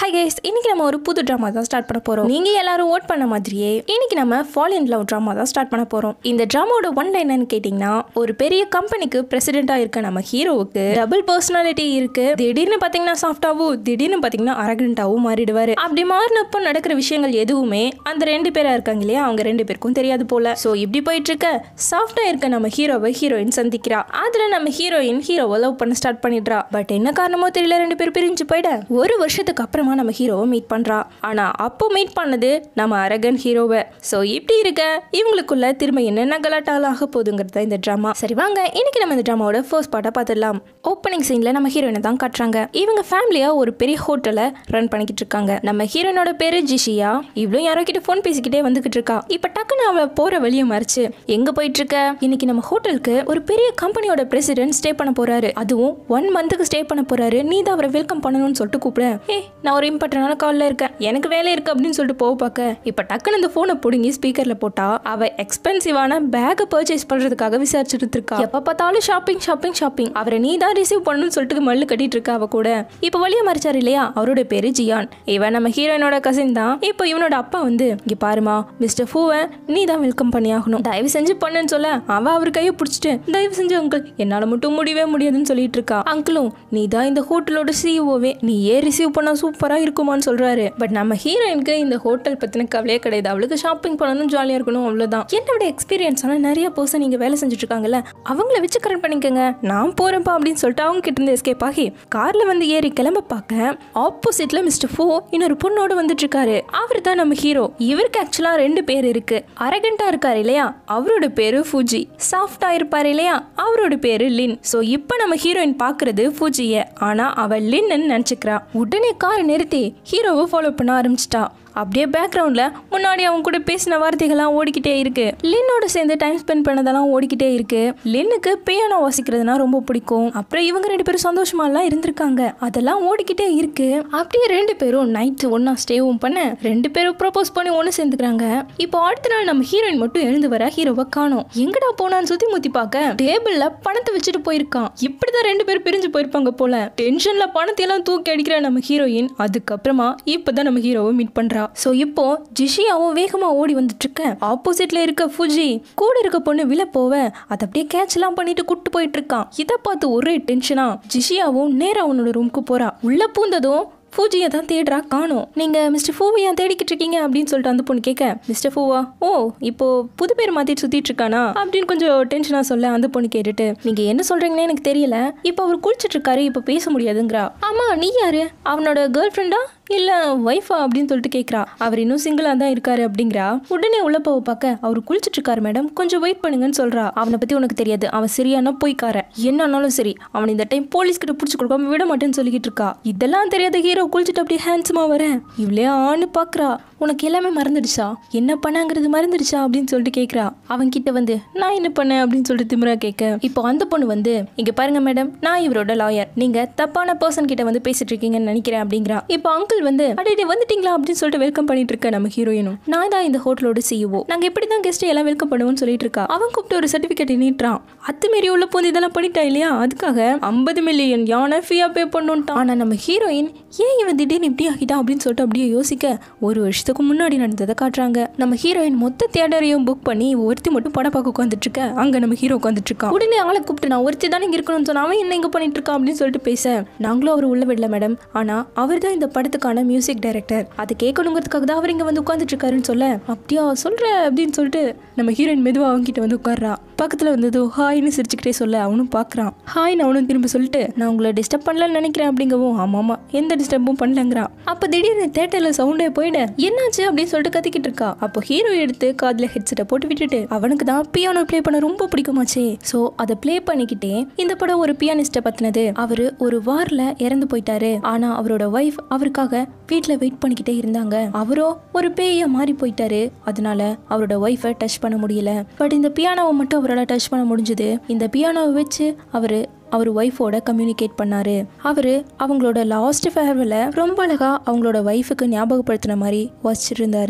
hi guys இன்னைக்கு நம்ம ஒரு புது ட்ராமா தான் ஸ்டார்ட் பண்ண போறோம் நீங்க எல்லாரும் ஓட் பண்ண மாதிரியே இன்னைக்கு நம்ம ஃபால் இன் லவ் ட்ராமா தான் ஸ்டார்ட் பண்ண போறோம் இந்த ட்ராமாவோட ஒன் என்னன்னு கேட்டிங்கன்னா ஒரு பெரிய கம்பெனிக்கு பிரசிடென்ட்டா இருக்க நம்ம ஹீரோவுக்கு டபுள் பர்சனாலிட்டி இருக்கு திடீர்னு பாத்தீங்கன்னா சாஃப்டாவும் திடீர்னு பாத்தீங்கன்னா அரகண்டாவும் மாறிடுவாரு அப்படி மாறினப்போ நடக்கிற விஷயங்கள் எதுவுமே அந்த ரெண்டு பேரா இருக்காங்க இல்லையா அவங்க ரெண்டு பேருக்கும் தெரியாது போல சோ இப்படி போயிட்டு இருக்க சாஃப்டா இருக்க நம்ம ஹீரோவை ஹீரோயின் சந்திக்கிறா அதுல நம்ம ஹீரோயின் ஹீரோவை லவ் பண்ண ஸ்டார்ட் பண்ணிடுறா பட் என்ன காரணமோ தெரியல ரெண்டு பேரும் பிரிஞ்சு போயிட ஒரு வருஷத்துக்கு அப்புறமா நம்ம ஹீரோவை மீட் பண்றா ஆனா அப்போ மீட் பண்ணது நம்ம அரகன் ஹீரோவை சோ இப்படி இருக்க இவங்களுக்குள்ள திரும்ப என்னென்ன கலாட்டாலாம் ஆக போகுதுங்கிறது தான் இந்த ட்ராமா சரி வாங்க இன்னைக்கு நம்ம இந்த ட்ராமாவோட ஃபர்ஸ்ட் பார்ட்டை பார்த்துடலாம் ஓப்பனிங் சீன்ல நம்ம ஹீரோயினை தான் காட்டுறாங்க இவங்க ஃபேமிலியா ஒரு பெரிய ஹோட்டலை ரன் பண்ணிக்கிட்டு இருக்காங்க நம்ம ஹீரோயினோட பேரு ஜிஷியா இவ்வளோ யாரோ கிட்ட ஃபோன் பேசிக்கிட்டே வந்துகிட்டு இருக்கா இப்ப டக்குன்னு அவ போற வழியை மறைச்சு எங்க போயிட்டு இருக்க இன்னைக்கு நம்ம ஹோட்டலுக்கு ஒரு பெரிய கம்பெனியோட பிரசிடென்ட் ஸ்டே பண்ண போறாரு அதுவும் ஒன் மந்த்துக்கு ஸ்டே பண்ண போறாரு நீ தான் அவரை வெல்கம் பண்ணணும்னு சொல்லிட்டு கூப்பிட ஏ நான் ஒரு இம்பார்ட்டன்டான கால்ல இருக்கேன் எனக்கு வேலை இருக்கு அப்படின்னு சொல்லிட்டு போக பார்க்க இப்ப டக்குன்னு இந்த போனை பிடுங்கி ஸ்பீக்கர்ல போட்டா அவ எக்ஸ்பென்சிவான பேக்கை பர்ச்சேஸ் பண்றதுக்காக விசாரிச்சுட்டு இருக்கா எப்ப பார்த்தாலும் ஷாப்பிங் ஷாப்பிங் ஷாப்பிங் அவரை நீ தான் ரிசீவ் பண்ணணும்னு சொல்லிட்டு மல்லு கட்டிட்டு இருக்கா அவ கூட இப்ப வழியை மறைச்சாரு இல்லையா அவரோட பேரு ஜியான் இவன் நம்ம ஹீரோயினோட கசின் தான் இப்போ இவனோட அப்பா வந்து இங்க பாருமா மிஸ்டர் ஃபூவை நீ தான் வெல்கம் பண்ணி ஆகணும் தயவு செஞ்சு பண்ணுன்னு சொல்ல அவ அவர் கையை பிடிச்சிட்டு தயவு செஞ்சு அங்கிள் என்னால மட்டும் முடியவே முடியாதுன்னு சொல்லிட்டு இருக்கா அங்கிளும் நீ தான் இந்த ஹோட்டலோட சிஇஓவே நீ ஏன் ரிசீவ் பண்ணா சூப்பரா இருக்குமான்னு சொல்றாரு பட் நம்ம ஹீரோயினுக்கு இந்த ஹோட்டல் பத்தின கவலையே கிடையாது அவளுக்கு ஷாப்பிங் பண்ணணும் ஜாலியா இருக்கணும் அவ்வளவுதான் என்னோட எக்ஸ்பீரியன்ஸ் ஆன நிறைய பர்சன் இங்க வேலை செஞ்சுட்டு இருக்காங்கல்ல அவங்கள வச்சு கரெக்ட் பண்ணிக்கோங்க நான் போறேன்ப்பா அப்படின்னு சொல்லிட்டு அவங்க கிட்ட இருந்து எஸ்கேப் ஆகி கார்ல வந்து ஏறி கிளம்ப பார்க்க ஆப்போசிட்ல மிஸ்டர் ஃபோ இன்னொரு பொண்ணோட வந்துட்டு இருக்காரு அவர் தான் நம்ம ஹீரோ இவருக்கு ஆக்சுவலா ரெண்டு பேர் இருக்கு அரகண்டா இருக்காரு இல்லையா அவரோட பேரு ஃபூஜி சாஃப்டா இருப்பாரு இல்லையா அவரோட பேரு லின் சோ இப்போ நம்ம ஹீரோயின் பாக்குறது ஃபூஜிய ஆனா அவ லின்னு நினைச்சுக்கிறா உடனே காரை நிறுத்தி ஹீரோவை ஃபாலோ பண்ண ஆரம்பிச்சிட்டா அப்படியே பேக்ரவுண்ட்ல முன்னாடி அவங்க கூட பேசின வார்த்தைகள்லாம் ஓடிக்கிட்டே இருக்கு லின்னோட சேர்ந்து டைம் ஸ்பெண்ட் பண்ணதெல்லாம் ஓடிக்கிட்டே இருக்கு லின்னுக்கு பியானோ வாசிக்கிறதுனா ரொம்ப பிடிக்கும் அப்புறம் இவங்க ரெண்டு பேரும் சந்தோஷமா எல்லாம் இருந்திருக்காங்க அதெல்லாம் ஓடிக்கிட்டே இருக்கு அப்படியே ரெண்டு பேரும் நைட்டு ஒன்னா ஸ்டேவும் பண்ண ரெண்டு பேரும் ப்ரப்போஸ் பண்ணி ஒன்று சேர்ந்துக்கிறாங்க இப்போ அடுத்த நாள் நம்ம ஹீரோயின் மட்டும் எழுந்து வர ஹீரோவை காணோம் எங்கடா போனான்னு சுத்தி முத்தி பார்க்க டேபிள்ல பணத்தை வச்சுட்டு போயிருக்கான் இப்படிதான் ரெண்டு பேரும் பிரிஞ்சு போயிருப்பாங்க போல டென்ஷன்ல பணத்தை எல்லாம் தூக்கி அடிக்கிற நம்ம ஹீரோயின் அதுக்கப்புறமா இப்பதான் நம்ம ஹீரோவை மீட் பண்றா ஸோ இப்போ ஜிஷியாவும் வேகமா ஓடி வந்துட்டு இருக்க ஆப்போசிட்ல இருக்க ஃபுஜி கூட இருக்க பொண்ணு விழ போவ அதை அப்படியே கேட்ச் எல்லாம் பண்ணிட்டு கூட்டு போயிட்டு இருக்கான் இதை பார்த்து ஒரே டென்ஷனா ஜிஷியாவும் நேரா அவனோட ரூமுக்கு போறா உள்ள பூந்ததும் ஃபூஜியை தான் தேடுறா காணோம் நீங்க மிஸ்டர் ஃபூவை ஏன் தேடிக்கிட்டு இருக்கீங்க அப்படின்னு சொல்லிட்டு அந்த பொண்ணு கேட்க மிஸ்டர் ஃபூவா ஓ இப்போ புது பேர் மாத்திட்டு சுத்திட்டு இருக்கானா அப்படின்னு கொஞ்சம் டென்ஷனா சொல்ல அந்த பொண்ணு கேட்டுட்டு நீங்க என்ன சொல்றீங்கன்னு எனக்கு தெரியல இப்போ அவர் குளிச்சிட்டு இருக்காரு இப்போ பேச முடியாதுங்கிறா ஆமா நீ யாரு அவனோட கேர்ள் ஃப்ரெண்டா இல்ல ஒய்ஃபா அப்படின்னு சொல்லிட்டு கேட்குறா அவர் இன்னும் சிங்கிளா தான் இருக்காரு அப்படிங்கிறா உடனே உள்ள போக பார்க்க அவர் குளிச்சிட்டு இருக்காரு மேடம் கொஞ்சம் வெயிட் பண்ணுங்கன்னு சொல்றா அவனை பத்தி உனக்கு தெரியாது அவன் சரியான போய்க்கார என்னன்னாலும் சரி அவன் இந்த டைம் போலீஸ் கிட்ட பிடிச்சி கொடுக்காம விட மாட்டேன்னு சொல்லிக்கிட்டு இருக்கா இதெல்லாம் தெரியாத ஹீரோ குளிச்சுட்டு அப்படியே ஹேண்ட்ஸமா வர இவளே ஆணு பாக்குறா உனக்கு எல்லாமே மறந்துடுச்சா என்ன பண்ணாங்கிறது மறந்துடுச்சா அப்படின்னு சொல்லிட்டு கேட்குறா அவன் கிட்ட வந்து நான் என்ன பண்ணேன் அப்படின்னு சொல்லிட்டு திமிரா கேட்க இப்போ அந்த பொண்ணு வந்து இங்க பாருங்க மேடம் நான் இவரோட லாயர் நீங்க தப்பான பர்சன் கிட்ட வந்து பேசிட்டு இருக்கீங்கன்னு நினைக்கிறேன் அப்படிங்கிறா இப்போ அங்கிள் வந்து அடே வந்துட்டீங்களா அப்படின்னு சொல்லிட்டு வெல்கம் பண்ணிட்டு இருக்க நம்ம ஹீரோயினும் நான் தான் இந்த ஹோட்டலோட சிஇஓ நாங்க எப்படி தான் கெஸ்ட் எல்லாம் வெல்கம் பண்ணுவோம்னு சொல்லிட்டு இருக்கா அவன் கூப்பிட்டு ஒரு சர்டிபிகேட் நீட்டுறான் அத்துமீறி உள்ள போந்து இதெல்லாம் பண்ணிட்டா இல்லையா அதுக்காக ஐம்பது மில்லியன் யானை ஃபீயா பே பண்ணுட்டான் ஆனா நம்ம ஹீரோயின் ஏன் இவன் திடீர்னு இப்படி ஆகிட்டான் அப்படின்னு சொல்லிட்டு அப்படியே யோசிக்க ஒரு வருஷத்துக்கு முன்னாடி நடந்ததை காட்டுறாங்க நம்ம ஹீரோயின் மொத்த தியேட்டரையும் புக் பண்ணி ஒருத்தி மட்டும் படம் பார்க்க உட்காந்துட்டு இருக்க அங்க நம்ம ஹீரோ உட்காந்துட்டு இருக்கான் உடனே அவளை கூப்பிட்டு நான் ஒருத்தி தானே இங்க இருக்கணும்னு சொன்னா அவன் என்ன இங்க பண்ணிட்டு இருக்கான் அப்படின்னு சொல்லிட்டு பேச நாங்களும் அவர் உள்ள விடல மேடம் ஆனா அவர் தான் இந்த படத்துக்கான மியூசிக் டைரக்டர் அதை கேட்கணுங்கிறதுக்காக தான் அவர் இங்க வந்து உட்காந்துட்டு இருக்காருன்னு சொல்ல அப்படியா சொல்ற அப்படின்னு சொல்லிட்டு நம்ம ஹீரோயின் மெதுவா அவங்க கிட்ட வந்து உட்கார்றா பக்கத்துல வந்தது ஹாய்னு சிரிச்சுக்கிட்டே சொல்ல அவனும் பார்க்கறான் ஹாய்னு அவனும் திரும்ப சொல்லிட்டு நான் உங்களை டிஸ்டர்ப் பண்ணலன்னு நினைக்கிறேன் அப்படிங்கவும் ஆமா ஆமா எந்த டிஸ்டர்பும் பண்ணலங்கிறான் அப்ப திடீர்னு தேட்டர்ல சவுண்டே போயிட என்னாச்சு அப்படின்னு சொல்லிட்டு கத்திக்கிட்டு இருக்கா அப்போ ஹீரோ எடுத்து காதுல ஹெட்செட்டை போட்டு விட்டுட்டு அவனுக்கு தான் பியானோ ப்ளே பண்ண ரொம்ப பிடிக்குமாச்சே சோ அதை ப்ளே பண்ணிக்கிட்டே இந்த படம் ஒரு பியானிஸ்ட பத்தினது அவரு ஒரு வார்ல இறந்து போயிட்டாரு ஆனா அவரோட ஒய்ஃப் அவருக்காக வீட்ல வெயிட் பண்ணிக்கிட்டே இருந்தாங்க அவரோ ஒரு பேயா மாறி போயிட்டாரு அதனால அவரோட ஒய்ஃபை டச் பண்ண முடியல பட் இந்த பியானோவை மட்டும் அவரால் டச் பண்ண முடிஞ்சது இந்த பியானோவை வச்சு அவரு அவர் ஒய்ஃபோட கம்யூனிகேட் பண்ணாரு அவரு அவங்களோட லாஸ்ட் ஃபேர்வெல ரொம்ப அழகா அவங்களோட ஒய்ஃபுக்கு ஞாபகப்படுத்தின மாதிரி வாசிச்சிட்டு இருந்தாரு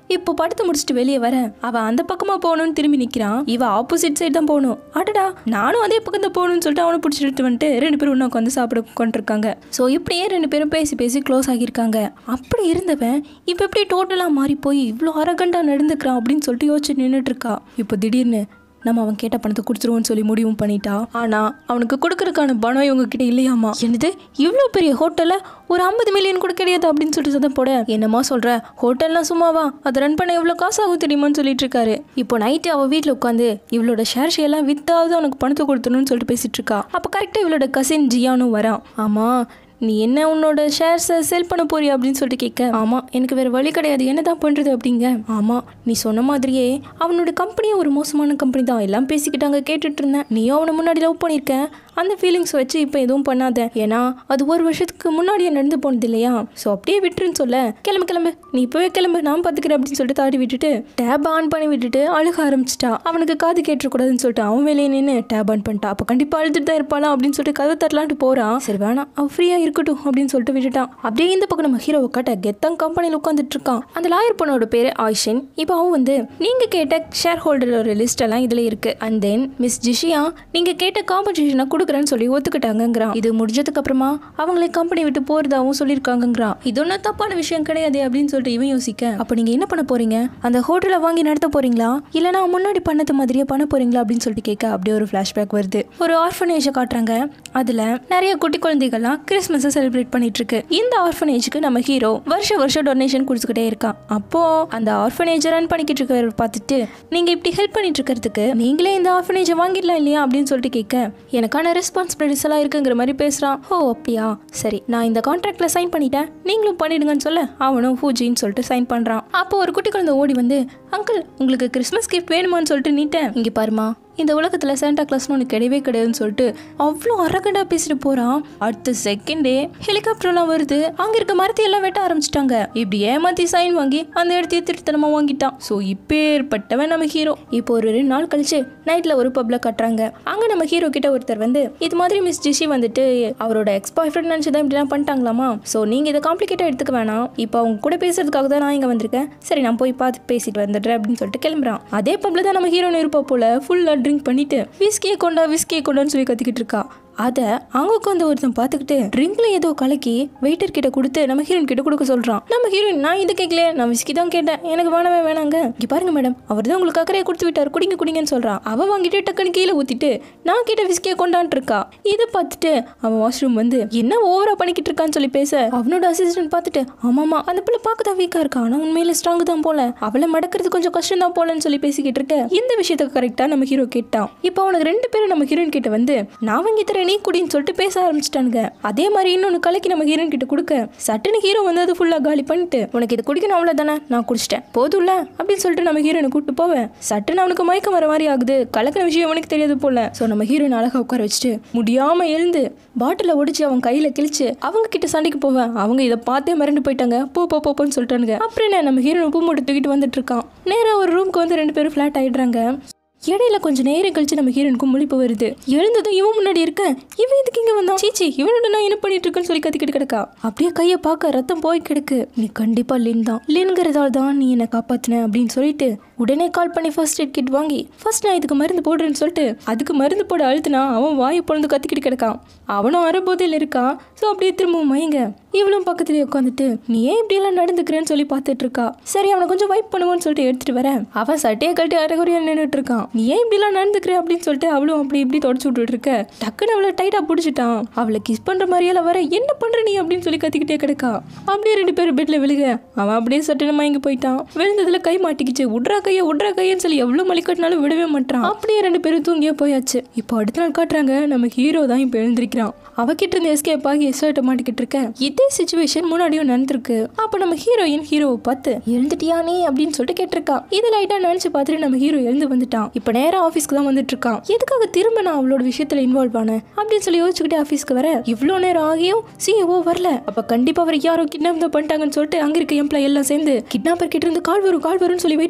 இப்போ படுத்து முடிச்சுட்டு வெளியே வர அவன் அந்த பக்கமா போகணும்னு திரும்பி நிக்கிறான் இவ ஆப்போசிட் சைடு தான் போகணும் அடடா நானும் அதே பக்கம் தான் போகணும்னு சொல்லிட்டு அவனை பிடிச்சிட்டு வந்துட்டு ரெண்டு பேரும் ஒன்றா உட்காந்து சாப்பிட உட்காந்துருக்காங்க ஸோ இப்படியே ரெண்டு பேரும் பேசி பேசி க்ளோஸ் ஆகியிருக்காங்க அப்படி இருந்தவன் இப்போ எப்படி டோட்டலாக மாறி போய் இவ்வளோ அரகண்டா நடந்துக்கிறான் அப்படின்னு சொல்லிட்டு யோசிச்சு நின்றுட்டு இருக்கா இப்போ திடீர்னு நம்ம அவன் கேட்ட பணத்தை கொடுத்துருவோம்னு சொல்லி முடிவும் பண்ணிட்டா ஆனா அவனுக்கு கொடுக்கறதுக்கான பணம் இவங்க கிட்ட இல்லையாமா என்னது இவ்வளோ பெரிய ஹோட்டல்ல ஒரு ஐம்பது மில்லியன் கூட கிடையாது அப்படின்னு சொல்லிட்டு சத்தம் போட என்னமா சொல்ற ஹோட்டல்லாம் சும்மாவா அதை ரன் பண்ண எவ்வளோ காசு ஆகும் தெரியுமான்னு சொல்லிட்டு இருக்காரு இப்போ நைட்டு அவ வீட்டில் உட்காந்து இவளோட ஷேர் எல்லாம் வித்தாவது அவனுக்கு பணத்தை கொடுத்துணும்னு சொல்லிட்டு பேசிட்டு இருக்கா அப்போ கரெக்டாக இவளோட கசின் ஜியானும் வரான் ஆமா நீ என்ன உன்னோட ஷேர்ஸை செல் பண்ண போறியா அப்படின்னு சொல்லிட்டு கேட்க ஆமாம் எனக்கு வேறு வழி கிடையாது என்ன தான் பண்ணுறது அப்படிங்க ஆமாம் நீ சொன்ன மாதிரியே அவனோட கம்பெனியே ஒரு மோசமான கம்பெனி தான் எல்லாம் பேசிக்கிட்டாங்க கேட்டுட்டு இருந்தேன் நீயும் அவனை முன்னாடி லவ் பண்ணியிருக்க அந்த ஃபீலிங்ஸ் வச்சு இப்போ எதுவும் பண்ணாத ஏன்னா அது ஒரு வருஷத்துக்கு முன்னாடியே நடந்து போனது இல்லையா ஸோ அப்படியே விட்டுருன்னு சொல்ல கிளம்பு கிளம்பு நீ இப்போவே கிளம்பு நான் பார்த்துக்கிறேன் அப்படின்னு சொல்லிட்டு தாடி விட்டுட்டு டேப் ஆன் பண்ணி விட்டுட்டு அழுக ஆரம்பிச்சிட்டா அவனுக்கு காது கேட்டுறக்கூடாதுன்னு சொல்லிட்டு அவன் வேலையை நின்று டேப் ஆன் பண்ணிட்டா அப்போ கண்டிப்பாக அழுதுட்டு தான் இருப்பாளா அப்படின்னு சொல்லிட்டு கதை தட்டலான்ட்டு போகிறான் சரி வேணாம் அவன் ஃப்ரீயாக இருக்கட்டும் அப்படின்னு சொல்லிட்டு விட்டுட்டான் அப்படியே இந்த பக்கம் நம்ம ஹீரோவை காட்ட கெத்தங் கம்பெனியில் உட்காந்துட்டு இருக்கான் அந்த லாயர் பொண்ணோட பேரு ஆயிஷன் இப்போ அவன் வந்து நீங்க கேட்ட ஷேர் ஹோல்டரோட லிஸ்ட் எல்லாம் இதுல இருக்கு அண்ட் தென் மிஸ் ஜிஷியா நீங்க கேட்ட காம்பன்சேஷனை கொடுக்குறேன்னு சொல்லி ஒத்துக்கிட்டாங்கங்கிறான் இது முடிஞ்சதுக்கு அப்புறமா அவங்களை கம்பெனி விட்டு போறதாவும் சொல்லியிருக்காங்கங்கிறான் இது ஒன்றும் தப்பான விஷயம் கிடையாது அப்படின்னு சொல்லிட்டு இவன் யோசிக்க அப்ப நீங்க என்ன பண்ண போறீங்க அந்த ஹோட்டலை வாங்கி நடத்த போறீங்களா இல்லைனா முன்னாடி பண்ணது மாதிரியே பண்ண போறீங்களா அப்படின்னு சொல்லிட்டு கேட்க அப்படியே ஒரு ஃபிளாஷ்பேக் வருது ஒரு ஆர்ஃபனேஜை காட்டுறாங்க அதுல நிறைய குட்டி குழந்தைகள்லாம் கிறிஸ்மஸை செலிப்ரேட் பண்ணிட்டு இருக்கு இந்த ஆர்ஃபனேஜுக்கு நம்ம ஹீரோ வருஷம் வருஷம் டொனேஷன் கொடுத்துக்கிட்டே இருக்கான் அப்போ அந்த ஆர்ஃபனேஜை ரன் பண்ணிக்கிட்டு இருக்கிற பார்த்துட்டு நீங்க இப்படி ஹெல்ப் பண்ணிட்டு இருக்கிறதுக்கு நீங்களே இந்த ஆர்ஃபனேஜை வாங்கிடலாம் இல்லையா அப்படின்னு சொல்லிட்டு கேட்க எனக்கான ரெஸ்பான்சிபிலிட்டிஸ் எல்லாம் இருக்குங்கிற மாதிரி பேசுறான் ஓ அப்படியா சரி நான் இந்த கான்ட்ராக்ட்ல சைன் பண்ணிட்டேன் நீங்களும் பண்ணிடுங்கன்னு சொல்ல அவனும் பூஜின்னு சொல்லிட்டு சைன் பண்றான் அப்போ ஒரு குட்டி குழந்தை ஓடி வந்து அங்கிள் உங்களுக்கு கிறிஸ்மஸ் கிஃப்ட் வேணுமான்னு சொல்லிட்டு நீட்டேன் இங்க பாருமா இந்த உலகத்தில் சாண்டா கிளாஸ்னு ஒன்று கிடையவே கிடையாதுன்னு சொல்லிட்டு அவ்வளோ அரகண்டா பேசிட்டு போகிறான் அடுத்த செகண்டே ஹெலிகாப்டர்லாம் வருது அங்கே இருக்க மரத்தை எல்லாம் வெட்ட ஆரம்பிச்சிட்டாங்க இப்படி ஏமாத்தி சைன் வாங்கி அந்த இடத்தையே திருத்தனமாக வாங்கிட்டான் ஸோ இப்பேற்பட்டவன் நம்ம ஹீரோ இப்போ ஒரு ரெண்டு நாள் கழிச்சு நைட்டில் ஒரு பப்ல கட்டுறாங்க அங்கே நம்ம ஹீரோ கிட்ட ஒருத்தர் வந்து இது மாதிரி மிஸ் ஜிஷி வந்துட்டு அவரோட எக்ஸ் பாய் ஃப்ரெண்ட் நினச்சி தான் இப்படிலாம் பண்ணிட்டாங்களாமா ஸோ நீங்கள் இதை காம்ப்ளிகேட்டாக எடுத்துக்க வேணாம் இப்போ அவங்க கூட பேசுறதுக்காக தான் நான் இங்கே வந்திருக்கேன் சரி நான் போய் பார்த்து பேசிட்டு வந்துடுறேன் அப்படின்னு சொல்லிட்டு கிளம்புறான் அதே பப்ல தான் நம்ம ஹீரோன்னு இருப்பா போல ஃபுல்லாக ட்ரிங்க் பண்ணிட்டு விஸ்கியை கொண்டா விஸ்கியை கொண்டான்னு சொல்லி கத்திக்கிட்டு இருக்கா அதை அங்க உட்காந்து ஒருத்தன் பார்த்துக்கிட்டு ட்ரிங்க்ல ஏதோ கலக்கி வெயிட்டர் கிட்ட கொடுத்து நம்ம ஹீரோயின் கிட்ட கொடுக்க சொல்றான் நம்ம ஹீரோயின் நான் இது கேட்கல நான் விஸ்கி தான் கேட்டேன் எனக்கு வேணவே வேணாங்க இங்க பாருங்க மேடம் அவர் தான் உங்களுக்கு அக்கறையை கொடுத்து விட்டார் குடிங்க குடிங்கன்னு சொல்றான் அவ வாங்கிட்டு டக்குன்னு கீழே ஊத்திட்டு நான் கேட்ட விஸ்கியை கொண்டான்ட்டு இருக்கா இதை பார்த்துட்டு அவன் வாஷ்ரூம் வந்து என்ன ஓவரா பண்ணிக்கிட்டு இருக்கான்னு சொல்லி பேச அவனோட அசிஸ்டன்ட் பார்த்துட்டு ஆமாமா அந்த பிள்ளை பார்க்க தான் வீக்கா இருக்கா ஆனா உண்மையில ஸ்ட்ராங் தான் போல அவளை மடக்கிறது கொஞ்சம் கஷ்டம் தான் போலன்னு சொல்லி பேசிக்கிட்டு இருக்க இந்த விஷயத்துக்கு கரெக்டா நம்ம ஹீரோ கேட்டான் இப்போ அவனுக்கு ரெண்டு பேரும் நம்ம ஹீரோயின் கிட்ட வந்து நான் வாங்கி தரேன் நீ குடின்னு சொல்லிட்டு பேச ஆரம்பிச்சிட்டானுங்க அதே மாதிரி இன்னொன்று கலக்கி நம்ம ஹீரோயின் கிட்ட கொடுக்க சட்டுன்னு ஹீரோ வந்து அது ஃபுல்லாக காலி பண்ணிட்டு உனக்கு இது குடிக்கணும் அவ்வளோதானே நான் குடிச்சிட்டேன் போதும்ல அப்படின்னு சொல்லிட்டு நம்ம ஹீரோனை கூப்பிட்டு போவேன் சட்டுன்னு அவனுக்கு மயக்கம் வர மாதிரி ஆகுது கலக்கின விஷயம் அவனுக்கு தெரியாது போல ஸோ நம்ம ஹீரோயின் அழகா உட்கார வச்சுட்டு முடியாம எழுந்து பாட்டில ஒடிச்சு அவன் கையில கிழிச்சு அவங்க கிட்ட சண்டைக்கு போவேன் அவங்க இதை பார்த்தே மிரண்டு போயிட்டாங்க போ போ போ, போன்னு சொல்லிட்டானுங்க அப்புறம் என்ன நம்ம ஹீரோனை பூ மூட்டை தூக்கிட்டு வந்துட்டு இருக்கான் நேரா ஒரு ரூம்க்கு வந்து ரெண்டு பேரும் ஃபிளாட் ஆயிடுறாங்க இடையில கொஞ்சம் நேரம் கழிச்சு நம்ம ஹீரோனுக்கு முழிப்பு வருது எழுந்ததும் இவன் முன்னாடி இருக்க இவன் இதுக்கு இங்க வந்தான் சீச்சி இவனோட நான் என்ன பண்ணிட்டு இருக்கேன்னு சொல்லி கத்திக்கிட்டு கிடக்கா அப்படியே கையை பார்க்க ரத்தம் போய் கிடக்கு நீ கண்டிப்பா லின் தான் லின்கிறதால தான் நீ என்னை காப்பாத்தின அப்படின்னு சொல்லிட்டு உடனே கால் பண்ணி ஃபர்ஸ்ட் எய்ட் கிட் வாங்கி ஃபர்ஸ்ட் நான் இதுக்கு மருந்து போடுறேன்னு சொல்லிட்டு அதுக்கு மருந்து போட அழுத்துனா அவன் வாயை பொழுது கத்திக்கிட்டு கிடக்கான் அவனும் அறபோதையில் இருக்கான் ஸோ அப்படியே திரும்பவும் மயங்க இவளும் பக்கத்துலேயே உட்காந்துட்டு நீ ஏன் இப்படியெல்லாம் நடந்துக்கிறேன்னு சொல்லி பார்த்துட்டு இருக்கா சரி அவனை கொஞ்சம் வைப் பண்ணுவோன்னு சொல்லிட்டு எடுத்துட்டு வரேன் அவன் சட்டையை கட்டி அரைகுறையா நின்றுட்டு இருக்கான் நீ ஏன் இப்படிலாம் நடந்துக்கிற அப்படின்னு சொல்லிட்டு அவளும் அப்படி இப்படி தொடச்சு விட்டுட்டு இருக்க டக்குன்னு அவளை டைட்டா பிடிச்சிட்டான் அவளை கிஸ் பண்ற மாதிரியெல்லாம் வர என்ன பண்ற நீ அப்படின்னு சொல்லி கத்திக்கிட்டே கிடக்கா அப்படியே ரெண்டு பேரும் பெட்ல விழுக அவன் அப்படியே சட்டுன்னு மயங்கி போயிட்டான் விழுந்ததுல கை மாட்டிக்கிச்சு உட்ரா கையை உட்ரா கையன்னு சொல்லி எவ்வளவு மலிக்கட்டினாலும் விடவே மாட்டான் அப்படியே ரெண்டு பேரும் தூங்கியே போயாச்சு இப்போ அடுத்த நாள் காட்டுறாங்க நம்ம ஹீரோ தான் இப்போ எழுந்திருக்கிறான் அவகிட்ட இருந்து எஸ்கேப் ஆகி எஸ்ஆர்ட்ட மாட்டிக்கிட்டு இருக்க இதே சுச்சுவேஷன் முன்னாடியும் நடந்திருக்கு அப்போ நம்ம ஹீரோயின் ஹீரோவை பார்த்து எழுந்துட்டியா நீ அப்படின்னு சொல்லிட்டு கேட்டிருக்கா இது லைட்டா நினைச்சு பார்த்துட்டு நம்ம ஹீரோ எழுந்து வந்துட்டான் இப்போ நேரா ஆஃபீஸ்க்கு தான் வந்துட்டு இருக்கான் எதுக்காக திரும்ப நான் அவளோட விஷயத்துல இன்வால்வ் ஆனேன் அப்படின்னு சொல்லி யோசிச்சுக்கிட்டு ஆஃபீஸ்க்கு வர இவ்வளோ நேரம் ஆகியும் சிஓ வரல அப்ப கண்டிப்பா அவர் யாரோ கிட்னாப் தான் பண்ணிட்டாங்கன்னு சொல்லிட்டு அங்க இருக்க எம்ப்ளாய் எல்லாம் சேர்ந்து கிட்னாப்பர் கிட்ட இருந்து கால் வரும் கால் வரும்னு சொல்லி வெயிட் பண்ணிக்கிட்டு இருக்காங்க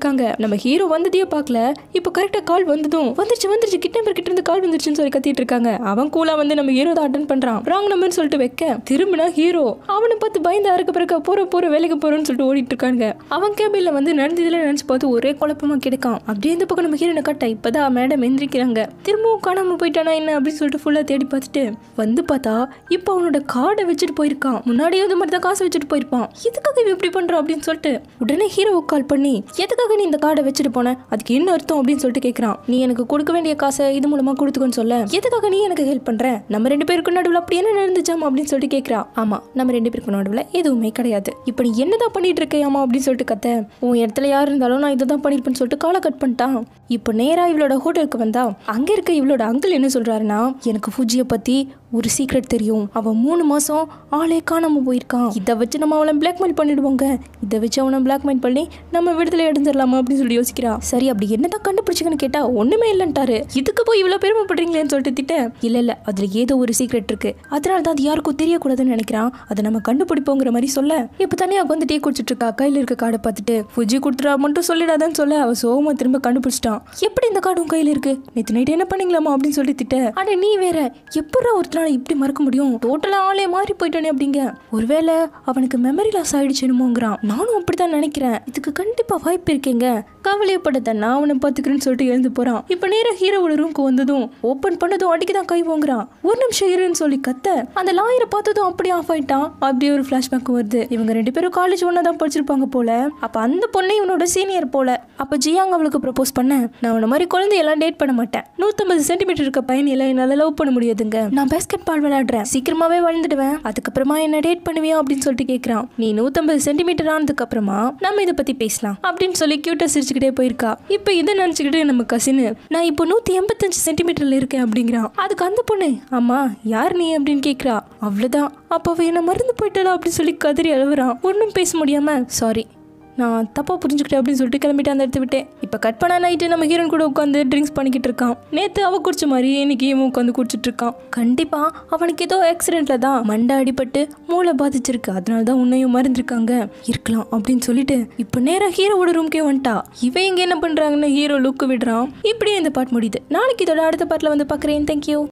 இருக்காங்க நம்ம ஹீரோ வந்ததையே பார்க்கல இப்போ கரெக்டா கால் வந்ததும் வந்துருச்சு வந்துருச்சு கிட்ட நம்பர் கிட்ட இருந்து கால் வந்துருச்சுன்னு சொல்லி கத்திட்டு இருக்காங்க அவன் கூலா வந்து நம்ம ஹீரோ தான் அட்டன் பண்றான் ராங் நம்பர்னு சொல்லிட்டு வைக்க திரும்பினா ஹீரோ அவனை பார்த்து பயந்து அறுக்க பிறக்க போற போற வேலைக்கு போறோம்னு சொல்லிட்டு ஓடிட்டு இருக்காங்க அவன் கேபிள்ல வந்து நடந்ததுல நினைச்சு பார்த்து ஒரே குழப்பமா கிடக்கான் அப்படியே இந்த பக்கம் நம்ம ஹீரோனை கட்ட இப்பதான் மேடம் எந்திரிக்கிறாங்க திரும்பவும் காணாம போயிட்டானா என்ன அப்படின்னு சொல்லிட்டு ஃபுல்லா தேடி பார்த்துட்டு வந்து பார்த்தா இப்போ அவனோட கார்டை வச்சுட்டு போயிருக்கான் முன்னாடியே இது மாதிரி தான் காசு வச்சுட்டு போயிருப்பான் எதுக்காக இவன் இப்படி பண்றான் அப்படின்னு சொல்லிட்டு உடனே ஹீரோவுக்கு கால் பண்ணி எதுக்காக நீ இந்த கார்டை வச்சுட்டு போன அதுக்கு என்ன அர்த்தம் அப்படின்னு சொல்லிட்டு கேட்கறான் நீ எனக்கு கொடுக்க வேண்டிய காசை இது மூலமா கொடுத்துக்கோன்னு சொல்ல எதுக்காக நீ எனக்கு ஹெல்ப் பண்ற நம்ம ரெண்டு பேருக்கு நடுவில் அப்படி என்ன நடந்துச்சாமா அப்படின்னு சொல்லிட்டு கேட்கறா ஆமா நம்ம ரெண்டு பேருக்கு நடுவில் எதுவுமே கிடையாது இப்போ நீ என்னதான் பண்ணிட்டு இருக்கையாமா அப்படின்னு சொல்லிட்டு கத்த உன் இடத்துல யார் இருந்தாலும் நான் இதை தான் பண்ணிருப்பேன்னு சொல்லிட்டு காலை கட் பண்ணிட்டான் இப்போ நேரா இவளோட ஹோட்டலுக்கு வந்தா அங்க இருக்க இவளோட அங்கிள் என்ன சொல்றாருன்னா எனக்கு ஃபுஜியை பத்தி ஒரு சீக்ரெட் தெரியும் அவன் மூணு மாசம் ஆளே காணாம போயிருக்கான் இதை வச்சு நம்ம அவளை பிளாக்மெயில் பண்ணிடுவோங்க இதை வச்சு அவனை பிளாக்மெயில் பண்ணி நம்ம விடுதலை எடுத்துடலாமா அப்படின்னு சொல்லி யோசிக்கிறா சரி அப்படி என்னதான் கண்டுபிடிச்சிங்கன்னு கேட்டா ஒண்ணுமே இல்லைன்ட்டாரு இதுக்கு போய் இவ்வளவு பெருமைப்படுறீங்களேன்னு சொல்லிட்டு திட்ட இல்ல இல்ல அதுல ஏதோ ஒரு சீக்ரெட் இருக்கு அதனால தான் அது யாருக்கும் தெரியக்கூடாதுன்னு நினைக்கிறான் அதை நம்ம கண்டுபிடிப்போங்கிற மாதிரி சொல்ல இப்ப தனியா வந்து டீ குடிச்சிட்டு இருக்கா கையில இருக்க கார்டை பார்த்துட்டு ஃபுஜி கொடுத்துட்டா மட்டும் சொல்லிடாதான்னு சொல்ல அவ சோகமா திரும்ப கண்டுபிடிச்சிட்டான் எப்படி இந்த கார்டு உன் கையில இருக்கு நேத்து நைட் என்ன பண்ணீங்களாமா அப்படின்னு சொல்லி திட்ட அட நீ வேற எப்படா ஒருத்தனால இப்படி மறக்க முடியும் டோட்டலா ஆளே மாறி போயிட்டானே அப்படிங்க ஒருவேளை அவனுக்கு மெமரி லாஸ் ஆயிடுச்சுனுமோங்கிறான் நானும் அப்படிதான் நினைக்கிறேன் இதுக்கு கண்டிப்பா வாய்ப்பு இருக்கேங்க கவலையப்படாத நான் அவனை பாத்துக்கிறேன்னு சொல்லிட்டு எழுந்து போறான் இப்ப நேரா ஹீரோவோட ரூம்க்கு வந்ததும் ஓபன் பண்ணதும் அடிக்க தான் கை வாங்குறான் ஒரு நிமிஷம் இருன்னு சொல்லி கத்த அந்த லாயரை பார்த்ததும் அப்படியே ஆஃப் ஆயிட்டான் அப்படியே ஒரு ஃபிளாஷ்பேக் வருது இவங்க ரெண்டு பேரும் காலேஜ் ஒன்னா தான் படிச்சிருப்பாங்க போல அப்ப அந்த பொண்ணு இவனோட சீனியர் போல அப்ப ஜியாங் அவளுக்கு ப்ரப்போஸ் பண்ண நான் உன்ன மாதிரி குழந்தையெல்லாம் டேட் பண்ண மாட்டேன் நூத்தம்பது சென்டிமீட்டர் இருக்க பையன் எல்லாம் என்னால லவ் பண்ண முடியாதுங்க நான் பேஸ்கெட் பால் விளையாடுறேன் சீக்கிரமாவே வளர்ந்துடுவேன் அதுக்கப்புறமா என்ன டேட் பண்ணுவியா அப்படின்னு சொல்லிட்டு கேக்குறான் நீ நூத்தம்பது சென்டிமீட்டர் ஆனதுக்கு அப்புறமா நம்ம இதை பத்தி பேசலாம் அப்படின்னு சொல்லி கியூட்டா சிரிச்சுக்கிட்டே போயிருக்கா இப்போ இதை நினைச்சுக்கிட்டு நம்ம கசினு நான் இப்போ நூத்தி எண்பத்தஞ்சு சென்டிமீட்டர்ல இருக்கேன் அப்படிங்கிறான் அதுக்கு அந்த பொண்ணு ஆமா யார் நீ அப்படின்னு கேக்குறா அவ்வளவுதான் அப்ப அவ என்ன மறந்து போயிட்டாளா அப்படின்னு சொல்லி கதறி அழுவுறான் ஒன்றும் பேச முடியாம சாரி நான் தப்பாக புரிஞ்சுக்கிட்டேன் அப்படின்னு சொல்லிட்டு கிளம்பிட்டு அந்த இடத்த விட்டேன் இப்போ கட் பண்ண நைட்டு நம்ம ஹீரோன் கூட உட்காந்து ட்ரிங்க்ஸ் பண்ணிக்கிட்டு இருக்கான் நேற்று அவ குடிச்ச மாதிரி இன்னைக்கு இவன் உட்காந்து குடிச்சிட்டு இருக்கான் கண்டிப்பாக அவனுக்கு ஏதோ ஆக்சிடென்ட்ல தான் மண்டை அடிபட்டு மூளை பாதிச்சிருக்கு அதனால தான் உன்னையும் மறந்துருக்காங்க இருக்கலாம் அப்படின்னு சொல்லிட்டு இப்போ நேராக ஹீரோவோட ரூம்க்கே வந்துட்டா இவன் இங்கே என்ன பண்ணுறாங்கன்னு ஹீரோ லுக்கு விடுறான் இப்படியே இந்த பாட்டு முடியுது நாளைக்கு இதோட அடுத்த பாட்டில் வந்து பார்க்குறேன் தேங்க்யூ